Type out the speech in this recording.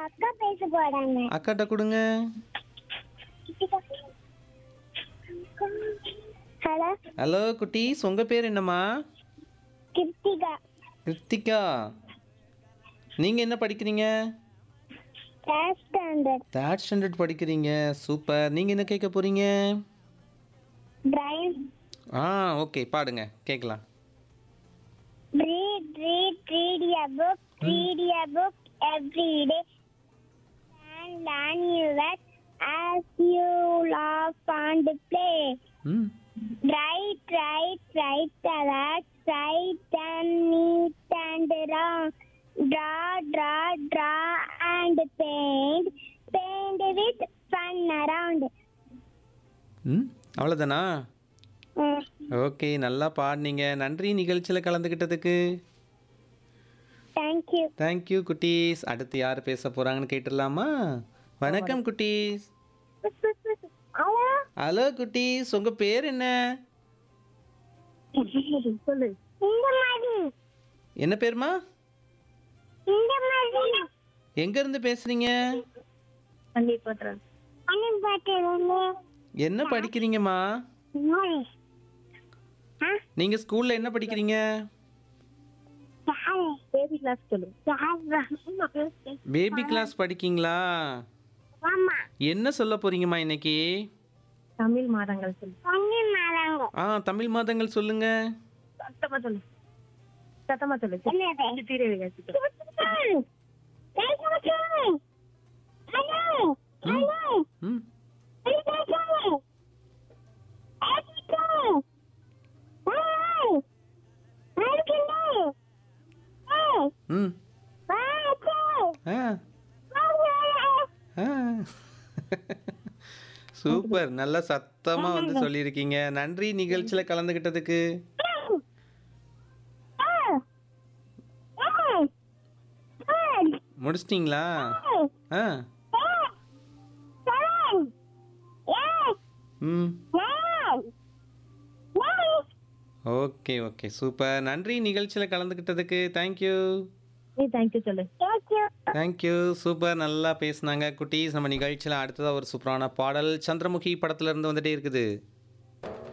அக்கா பேச போறாங்க அக்காட்ட கொடுங்க ஹலோ ஹலோ குட்டீஸ் உங்க பேர் என்னம்மா கிருத்திகா கிருத்திகா நீங்க என்ன படிக்கிறீங்க கிளாஸ் ஸ்டாண்டர்ட் தேர்ட் ஸ்டாண்டர்ட் படிக்கிறீங்க சூப்பர் நீங்க என்ன கேட்க போறீங்க பிரைன் ஆ ஓகே பாடுங்க கேட்கலாம் read read read a book read a book every day and learn your words as you laugh and play ம் write write write the words right and neat and round draw draw draw and paint paint with fun around ம் அவ்வளோதானா mm. Okay நல்லா பாடினீங்க நன்றி நிகழ்ச்சியில் கலந்துக்கிட்டதுக்கு thank you thank you குட்டீஸ் அடுத்து யார் பேச போகிறாங்கன்னு கேட்டுடலாமா வணக்கம் குட்டீஸ் hello ஹலோ குட்டீஸ் உங்கள் பேர் என்ன சொல்லு இந்த மாதிரி என்ன பேருமா இந்த மாதிரி எங்கேருந்து பேசுகிறீங்க அண்ணி பாட்டுறேன் அண்ணி பாட்டுறேன் என்ன படிக்கிறீங்கம்மா நீங்கள் ஸ்கூலில் என்ன படிக்கிறீங்க பேபி கிளாஸ் சொல்லு பேபி கிளாஸ் படிக்கீங்களா ஆமா என்ன சொல்ல போறீங்கம்மா இன்னைக்கு தமிழ் மாதங்கள் சொல்லு தமிழ் மாதங்கள் ஆ தமிழ் மாதங்கள் சொல்லுங்க சத்தமா சொல்லு சத்தமா சொல்லு என்னது தீர ம் ம் ஆ ஆ சூப்பர் நல்லா சத்தமா வந்து சொல்லியிருக்கீங்க நன்றி நிகழ்ச்சியில கலந்துக்கிட்டதுக்கு முடிச்சிட்டிங்களா ஆ ம் ஓகே ஓகே சூப்பர் நன்றி நிகழ்ச்சியில் கலந்துக்கிட்டதுக்கு தேங்க்யூ தேங்க்யூ சொல்லு தேங்க்யூ தேங்க்யூ சூப்பர் நல்லா பேசுனாங்க குட்டீஸ் நம்ம நிகழ்ச்சியில் அடுத்ததாக ஒரு சூப்பரான பாடல் சந்திரமுகி படத்துல இருந்து வந்துட்டே இருக்குது